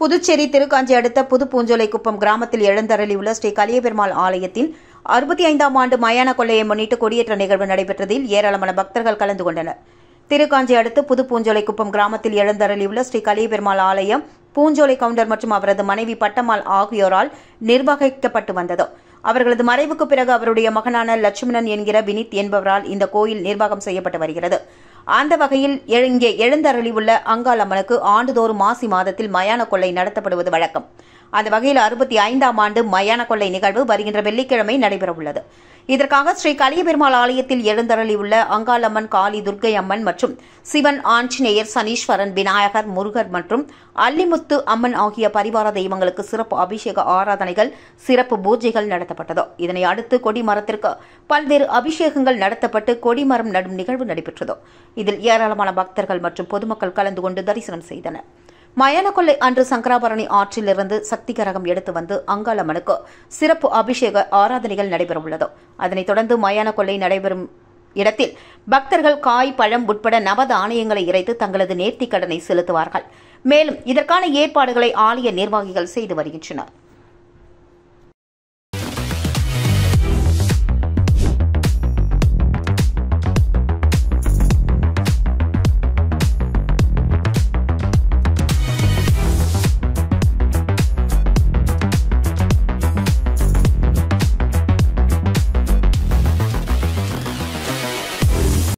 புதுச்சேரி திருக்காஞ்சி அடுத்த புது பூஞ்சோலைக்குப்பம் கிராமத்தில் எழுந்தருளியுள்ள ஸ்ரீ கலியபெருமாள் ஆலயத்தின் அறுபத்தி ஐந்தாம் ஆண்டு மயான கொள்ளையை முன்னிட்டு கொடியேற்ற நிகழ்வு நடைபெற்றதில் ஏராளமான பக்தர்கள் கலந்து கொண்டனர் திருக்காஞ்சி அடுத்து புது பூஞ்சோலைக்குப்பம் கிராமத்தில் எழுந்தருளியுள்ள ஸ்ரீ கலியபெருமாள் ஆலயம் பூஞ்சோலை கவுண்டர் மற்றும் அவரது மனைவி பட்டம்மாள் ஆகியோரால் நிர்வகிக்கப்பட்டு வந்தது அவர்களது மறைவுக்கு பிறகு அவருடைய மகனான லட்சுமணன் என்கிற வினித் என்பவரால் இந்த கோயில் நிர்வாகம் செய்யப்பட்டு வருகிறது அந்த வகையில் எழு- இங்கே எழுந்தருளியுள்ள அங்காள் அம்மனுக்கு ஆண்டுதோறும் மாசி மாதத்தில் மயான கொள்ளை நடத்தப்படுவது வழக்கம் அந்த வகையில் அறுபத்தி ஐந்தாம் ஆண்டு மயான கொள்ளை நிகழ்வு வருகின்ற வெள்ளிக்கிழமை நடைபெறவுள்ளது இதற்காக ஸ்ரீ கலியபெருமாள் ஆலயத்தில் எழுந்தருளியுள்ள அங்காளம்மன் காளி துர்க்கை அம்மன் மற்றும் சிவன் ஆஞ்சநேயர் சனீஸ்வரன் விநாயகர் முருகர் மற்றும் அல்லிமுத்து அம்மன் ஆகிய பரிவார தெய்வங்களுக்கு சிறப்பு அபிஷேக ஆராதனைகள் சிறப்பு பூஜைகள் நடத்தப்பட்டது இதனை அடுத்து கொடிமரத்திற்கு பல்வேறு அபிஷேகங்கள் நடத்தப்பட்டு கொடிமரம் நடும் நிகழ்வு நடைபெற்றது இதில் ஏராளமான பக்தர்கள் மற்றும் பொதுமக்கள் கலந்து கொண்டு தரிசனம் செய்தனர் மயான கொள்ளை அன்று சங்கராபரணி ஆற்றிலிருந்து சக்தி கரகம் எடுத்து வந்து அங்காளம்மனுக்கு சிறப்பு அபிஷேக ஆராதனைகள் நடைபெறவுள்ளது அதனைத் தொடர்ந்து மயான கொள்ளை நடைபெறும் இடத்தில் பக்தர்கள் காய் பழம் உட்பட நவதானியங்களை இறைத்து தங்களது நேர்த்திக் கடனை செலுத்துவார்கள் மேலும் இதற்கான ஏற்பாடுகளை ஆலய நிர்வாகிகள் செய்து வருகின்றனர்